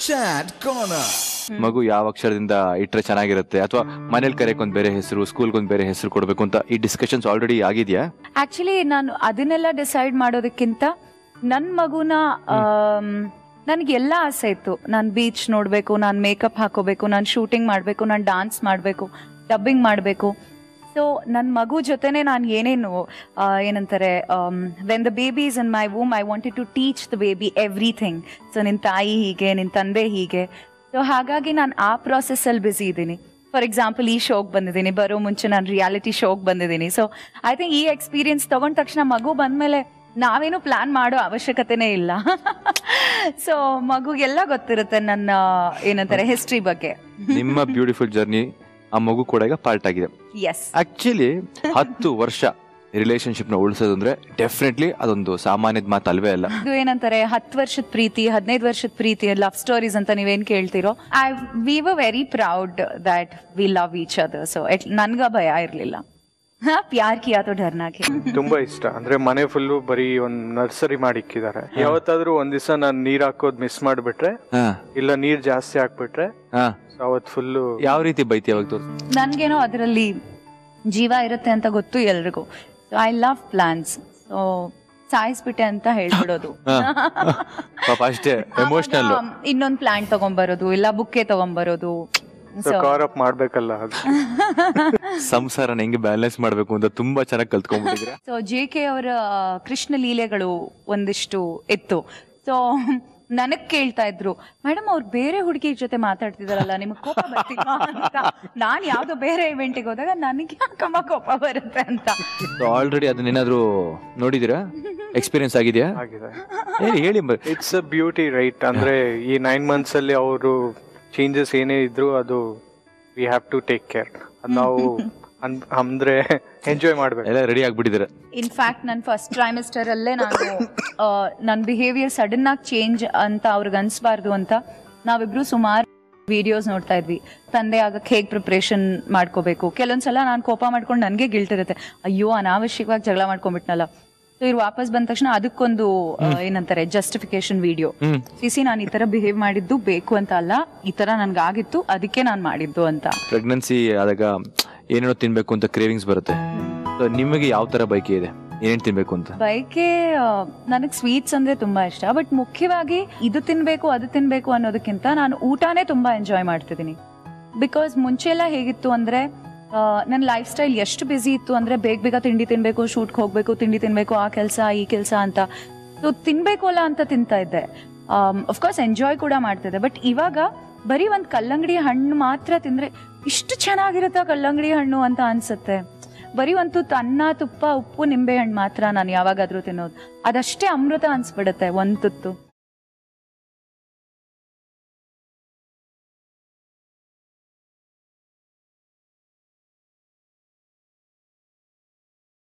Chat Corner. ಮಗು ಯಾವ ಅಕ್ಷರದಿಂದ ಇಟ್ರೆ ಚೆನ್ನಾಗಿರುತ್ತೆ ಅಥವಾ ಮನೇಲಿ ಕರೆಯಕ್ ಒಂದ್ ಬೇರೆ ಹೆಸರು ಸ್ಕೂಲ್ಗೆ ಒಂದ್ ಬೇರೆ ಹೆಸರು ಕೊಡ್ಬೇಕು ಅಂತ ಈ ಡಿಸ್ಕಷನ್ಸ್ ಆಲ್ರೆಡಿ ಆಗಿದ್ಯಾ ಆಕ್ಚುಲಿ ನಾನು ಅದನ್ನೆಲ್ಲ ಡಿಸೈಡ್ ಮಾಡೋದಕ್ಕಿಂತ ನನ್ನ ಮಗುನ ನನಗೆ ಎಲ್ಲ ಆಸೆ ಇತ್ತು ನಾನು ಬೀಚ್ ನೋಡಬೇಕು ನಾನು ಮೇಕಪ್ ಹಾಕೋಬೇಕು ನಾನು ಶೂಟಿಂಗ್ ಮಾಡಬೇಕು ನಾನು ಡಾನ್ಸ್ ಮಾಡಬೇಕು ಡಬ್ಬಿಂಗ್ ಮಾಡಬೇಕು ಸೊ ನನ್ನ ಮಗು ಜೊತೆನೆ ನಾನು ಏನೇನು ಆ, ಏನಂತಾರೆ when the babies in my womb I wanted to teach the baby everything so ನಿನ್ನ ತಾಯಿ ಹೀಗೆ ನಿನ್ನ ತಂದೆ ಹೀಗೆ ಸೊ ಹಾಗಾಗಿ ನಾನು ಆ ಪ್ರಾಸೆಸ್ಸಲ್ಲಿ ಬ್ಯುಸಿ ಇದ್ದೀನಿ ಫಾರ್ ಎಕ್ಸಾಂಪಲ್ ಈ ಶೋಗೆ ಬಂದಿದ್ದೀನಿ ಬರೋ ಮುಂಚೆ ನಾನು ರಿಯಾಲಿಟಿ ಶೋಗೆ ಬಂದಿದ್ದೀನಿ ಸೊ ಐ ಥಿಂಕ್ ಈ ಎಕ್ಸ್ಪೀರಿಯನ್ಸ್ ತಗೊಂಡ ತಕ್ಷಣ ಮಗು ಬಂದ್ಮೇಲೆ ನಾವೇನು ಪ್ಲಾನ್ ಮಾಡೋ ಅವಶ್ಯಕತೆನೇ ಇಲ್ಲ ಸೊ ಮಗುಗೆಲ್ಲ ಗೊತ್ತಿರುತ್ತೆ ನನ್ನ ಏನಂತಾರೆ ಹಿಸ್ಟ್ರಿ ಬಗ್ಗೆ ನಿಮ್ಮ ಬ್ಯೂಟಿಫುಲ್ ಜರ್ನಿ ಆ ಮಗು ಕೂಡ ಈಗ ಪಾರ್ಟ್ ಆಗಿದೆ ಎಸ್ ಆಕ್ಚುಲಿ ಹತ್ತು ವರ್ಷ ರಿಲೇಶನ್ಶಿಪ್ ನ ಉಳಿಸೋದು ಅಂದ್ರೆ ಡೆಫಿನೆಟ್ಲಿ ಅದೊಂದು ಸಾಮಾನ್ಯದ ಮಾತು ಅಲ್ವೇ ಅಲ್ಲ ಇದು ಏನಂತಾರೆ ಹತ್ತು ವರ್ಷದ ಪ್ರೀತಿ ಹದಿನೈದು ವರ್ಷದ ಪ್ರೀತಿ ಲವ್ ಸ್ಟೋರೀಸ್ ಅಂತ ನೀವೇನ್ ಕೇಳ್ತಿರೋ I we were very proud that we love each other so ನನ್ಗ ಭಯ ಇರ್ಲಿಲ್ಲ ಹಾ ಪ್ಯಾರ್ ಕಿಯಾ ತೋ ಡರ್ನಾ ಕೆ ತುಂಬಾ ಇಷ್ಟ ಅಂದ್ರೆ ಮನೆ ಫುಲ್ಲು ಬರೀ ಒಂದ್ ನರ್ಸರಿ ಮಾಡಿಕ್ಕಿದ್ದಾರೆ ಯಾವತ್ತಾದ್ರೂ ಒಂದ್ ದಿವಸ ನಾನ್ ನೀರ್ ಹಾಕೋದ್ ಮಿಸ್ ಮಾಡ್ಬಿಟ್ರೆ ಹಾ ಇಲ್ಲ ನೀರ್ ಜಾಸ್ತಿ ಹಾಕ್ಬಿಟ್ರೆ ಹಾ so ಅವತ್ ಫುಲ್ಲು ಯಾವ ರೀತಿ ಬೈತಿ ಅವಾಗ ತೋರ್ಸು ನನ್ಗೇನೋ ಅದರಲ್ಲಿ ಜೀವ ಇರುತ್ತೆ ಅಂತ ಗೊತ್ತು ಎಲ್ರಿಗೂ so I love plants so ಸಾಯಿಸ್ಬಿಟ್ಟೆ ಅಂತ ಹೇಳ್ಬಿಡೋದು ಪಾಪ ಅಷ್ಟೇ ಎಮೋಷನಲ್ ಇನ್ನೊಂದ್ ಪ್ಲಾಂಟ್ ತಗೊಂಬರೋದು ಇಲ್ಲ ಬುಕ್ಕೆ ತಗೊಂಬರೋದು ಸೊ ಕವರ್ ಅಪ್ ಮಾಡ್ಬೇಕಲ್ಲ ಅದು ಸಂಸಾರನ ಹೆಂಗೆ ಬ್ಯಾಲೆನ್ಸ್ ಮಾಡ್ಬೇಕು ಅಂತ ತುಂಬಾ ಚೆನ್ನಾಗಿ ಕಲ್ತ್ಕೊಂಡ್ಬಿಟ್ಟಿದ್ರೆ ಸೊ ಜೆ ಕೆ ಅವರ ಕೃಷ್ಣ ಲೀಲೆಗಳು ಒಂದಿಷ್ಟು ಇತ್ತು ಸೊ ನನಗ್ ಕೇಳ್ತಾ ಇದ್ರು ಮೇಡಮ್ ಅವ್ರು ಬೇರೆ ಹುಡುಗಿ ಜೊತೆ ಮಾತಾಡ್ತಿದಾರಲ್ಲ ನಿಮಗೆ ಕೋಪ ಬರ್ತಿಲ್ವಾ ಅಂತ ನಾನ್ ಯಾವ್ದೋ ಬೇರೆ ಇವೆಂಟಿಗೆ ಹೋದಾಗ ನನಗೆ ಯಾಕಮ್ಮ ಕೋಪ ಬರುತ್ತೆ ಅಂತ ಆಲ್ರೆಡಿ ಅದನ್ನೇನಾದ್ರೂ ನೋಡಿದೀರಾ ಎಕ್ಸ್ಪೀರಿಯನ್ಸ್ ಆಗಿದೆಯಾ ಆಗಿದೆ ಹೇಳಿ ಹೇಳಿ ಬ- ಇಟ್ಸ್ ಅ ಬ್ಯೂಟಿ ರೈಟ್ ಅಂದ್ರೆ ಈ ನೈನ್ ಮಂತ್ಸ್ ಅಲ್ಲಿ ಅವರು ಚೇಂಜಸ್ ಏನೇ ಇದ್ರು ಅದು we have to take care ನಾವು ಅನ್- ಅಂದ್ರೆ ಎಂಜಾಯ್ ಮಾಡ್ಬೇಕು ಎಲ್ಲ ರೆಡಿ ಆಗ್ಬಿಟ್ಟಿದ್ದೀರಾ ಇನ್ಫ್ಯಾಕ್ಟ್ ನನ್ನ ಫಸ್ಟ್ ಟ್ರೈಮಿಸ್ಟರ್ ಅಲ್ಲೇ ನಾನು ನನ್ನ ಬಿಹೇವಿಯರ್ ಸಡನ್ ಆಗಿ ಚೇಂಜ್ ಅಂತ ಅವ್ರಿಗೆ ಅನ್ಸ್ಬಾರ್ದು ಅಂತ ನಾವಿಬ್ರು ಸುಮಾರು ವಿಡಿಯೋಸ್ ನೋಡ್ತಾ ಇದ್ವಿ ತಂದೆ ಆಗಕ್ಕೆ ಹೇಗೆ ಪ್ರಿಪ್ರೇಷನ್ ಮಾಡ್ಕೋಬೇಕು ಕೆಲವೊಂದ್ಸಲ ನಾನು ಕೋಪ ಮಾಡ್ಕೊಂಡು ನನಗೆ ಗಿಲ್ಟ್ ಇರುತ್ತೆ ಅಯ್ಯೋ ಅನಾವಶ್ಯಕವಾಗಿ ಜಗಳ ಮಾಡ್ಕೊಂಡ್ಬಿಟ್ನಲ್ಲ ಸೊ ಇವ್ರು ವಾಪಸ್ ಬಂದ ತಕ್ಷಣ ಅದಕ್ಕೊಂದು ಆ, ಏನಂತಾರೆ ಜಸ್ಟಿಫಿಕೇಶನ್ ವಿಡಿಯೋ ಹ್ಮ್ ಸಿಸಿ ನಾನು ಈ ತರ ಬಿಹೇವ್ ಮಾಡಿದ್ದು ಬೇಕು ಅಂತ ಅಲ್ಲ ಈ ತರ ನನ್ಗಾಗಿತ್ತು ಅದಕ್ಕೆ ನಾನು ಮಾಡಿದ್ದು ಅಂತ ಪ್ರೆಗ್ನೆನ್ಸಿ ಆದಾಗ ಏನೇನೋ ತಿನ್ಬೇಕು ಅಂತ ಕ್ರೇವಿಂಗ್ಸ್ ಬರುತ್ತೆ So, ನಿಮಗೆ ಯಾವ ತರ ಬೈಕೆ ಇದೆ ಏನೇನ್ ತಿನ್ಬೇಕು ಅಂತ ಬೈಕೆ ನನಗೆ ಸ್ವೀಟ್ಸ್ ಅಂದ್ರೆ ತುಂಬಾ ಇಷ್ಟ ಬಟ್ ಮುಖ್ಯವಾಗಿ ಇದು ತಿನ್ಬೇಕು ಅದು ತಿನ್ಬೇಕು ಅನ್ನೋದಕ್ಕಿಂತ ನಾನು ಊಟನೇ ತುಂಬಾ ಎಂಜಾಯ್ ಮಾಡ್ತಿದ್ದೀನಿ ಬಿಕಾಸ್ ಮುಂಚೆ ಎಲ್ಲ ಹೇಗಿತ್ತು ಅಂದ್ರೆ ನನ್ನ ಲೈಫ್ ಸ್ಟೈಲ್ ಎಷ್ಟು ಬ್ಯುಸಿ ಇತ್ತು ಅಂದ್ರೆ ಬೇಗ ಬೇಗ ತಿಂಡಿ ತಿನ್ಬೇಕು ಶೂಟ್ಗೆ ಹೋಗ್ಬೇಕು ತಿಂಡಿ ತಿನ್ಬೇಕು ಆ ಕೆಲಸ ಈ ಕೆಲಸ ಅಂತ ಸೊ ತಿನ್ಬೇಕು ಅಲ್ಲ ಅಂತ ತಿಂತಾ ಇದ್ದೆ ಅಫ್ಕೋರ್ಸ್ ಎಂಜಾಯ್ ಕೂಡ ಮಾಡ್ತಿದ್ದೆ ಬಟ್ ಇವಾಗ ಬರೀ ಒಂದ್ ಕಲ್ಲಂಗಡಿ ಹಣ್ಣು ಮಾತ್ರ ತಿಂದ್ರೆ ಇಷ್ಟು ಚೆನ್ನಾಗಿರುತ್ತಾ ಕಲ್ಲಂಗಡಿ ಹಣ್ಣು ಅಂತ ಅನ್ಸುತ್ತೆ ಬರೀ ಒಂದು ತುತ್ತು ಅನ್ನ ತುಪ್ಪ ಉಪ್ಪು ನಿಂಬೆ ಹಣ್ಣು ಮಾತ್ರ ನಾನು ಯಾವಾಗಾದ್ರೂ ತಿನ್ನೋದು ಅದಷ್ಟೇ ಅಮೃತ ಅನ್ಸ್ಬಿಡುತ್ತೆ ಒಂದ್ ತುತ್ತು